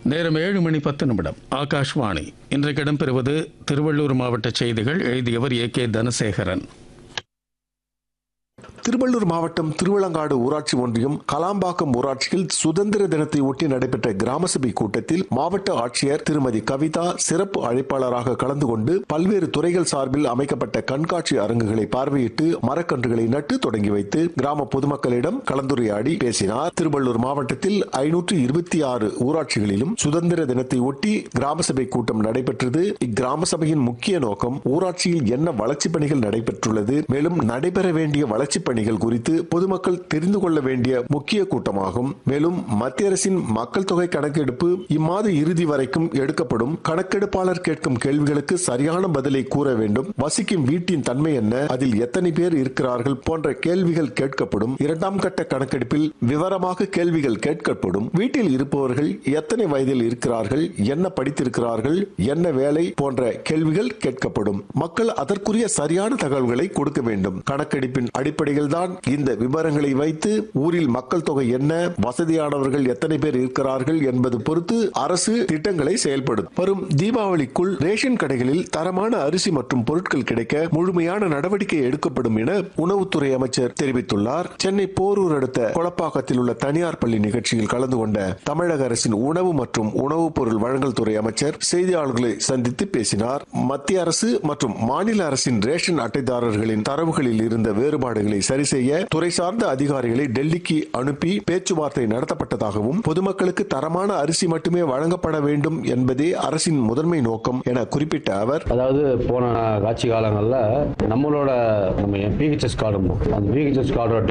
நேரம் ஏழு மணி பத்து நிமிடம் ஆகாஷ்வாணி இன்றைக்கு இடம்பெறுவது திருவள்ளூர் மாவட்ட செய்திகள் எழுதியவர் ஏ கே தனசேகரன் திருவள்ளூர் மாவட்டம் திருவிளங்காடு ஊராட்சி ஒன்றியம் கலாம்பாக்கம் ஊராட்சியில் சுதந்திர தினத்தை ஒட்டி நடைபெற்ற கிராம சபை கூட்டத்தில் மாவட்ட ஆட்சியர் திருமதி கவிதா சிறப்பு அழைப்பாளராக கலந்து கொண்டு பல்வேறு துறைகள் சார்பில் அமைக்கப்பட்ட கண்காட்சி அரங்குகளை பார்வையிட்டு மரக்கன்றுகளை நட்டு தொடங்கி வைத்து கிராம பொதுமக்களிடம் கலந்துரையாடி பேசினார் திருவள்ளூர் மாவட்டத்தில் ஐநூற்று இருபத்தி ஆறு ஊராட்சிகளிலும் சுதந்திர தினத்தை ஒட்டி கிராம சபை கூட்டம் நடைபெற்றது இக்கிராம சபையின் முக்கிய நோக்கம் ஊராட்சியில் என்ன வளர்ச்சிப் பணிகள் நடைபெற்றுள்ளது மேலும் நடைபெற வேண்டிய வளர்ச்சிப் பணிகள் குறித்து பொதுமக்கள் தெரிந்து கொள்ள வேண்டிய முக்கிய கூட்டமாகும் மேலும் மத்திய அரசின் மக்கள் தொகை கணக்கெடுப்பு இம்மாத இறுதி வரைக்கும் எடுக்கப்படும் கணக்கெடுப்பாளர் கேட்கும் கேள்விகளுக்கு சரியான பதிலை கூற வேண்டும் வசிக்கும் வீட்டின் தன்மை என்ன அதில் எத்தனை பேர் இருக்கிறார்கள் போன்ற கேள்விகள் கேட்கப்படும் இரண்டாம் கட்ட கணக்கெடுப்பில் விவரமாக கேள்விகள் கேட்கப்படும் வீட்டில் இருப்பவர்கள் எத்தனை வயதில் இருக்கிறார்கள் என்ன படித்திருக்கிறார்கள் என்ன வேலை போன்ற கேள்விகள் கேட்கப்படும் மக்கள் அதற்குரிய சரியான தகவல்களை கொடுக்க வேண்டும் கணக்கெடுப்பின் அடிப்படையில் தான் இந்த விவரங்களை வைத்து ஊரில் மக்கள் தொகை என்ன வசதியானவர்கள் எத்தனை பேர் இருக்கிறார்கள் என்பது பொறுத்து அரசு திட்டங்களை செயல்படும் வரும் தீபாவளிக்குள் ரேஷன் கடைகளில் தரமான அரிசி மற்றும் பொருட்கள் கிடைக்க முழுமையான நடவடிக்கை எடுக்கப்படும் என உணவுத்துறை அமைச்சர் தெரிவித்துள்ளார் சென்னை போரூர் அடுத்த கொளப்பாக்கத்தில் உள்ள தனியார் பள்ளி நிகழ்ச்சியில் கலந்து கொண்ட தமிழக அரசின் உணவு மற்றும் உணவுப் பொருள் வழங்கல் துறை அமைச்சர் செய்தியாளர்களை சந்தித்து பேசினார் மத்திய அரசு மற்றும் மாநில அரசின் ரேஷன் அட்டைதாரர்களின் தரவுகளில் இருந்த வேறுபாடுகளை சரி செய்ய துறை சார்ந்த அதிகாரிகளை டெல்லிக்கு அனுப்பி பேச்சுவார்த்தை நடத்தப்பட்டதாகவும் பொதுமக்களுக்கு தரமான அரிசி மட்டுமே வழங்கப்பட வேண்டும் என்பதே அரசின் முதன்மை நோக்கம் என குறிப்பிட்ட அவர் அதாவது போன ஆட்சி காலங்களில் நம்மளோட நம்ம பிஹெச்எஸ் கார்டு அந்த பிஹெச்எஸ் கார்டோட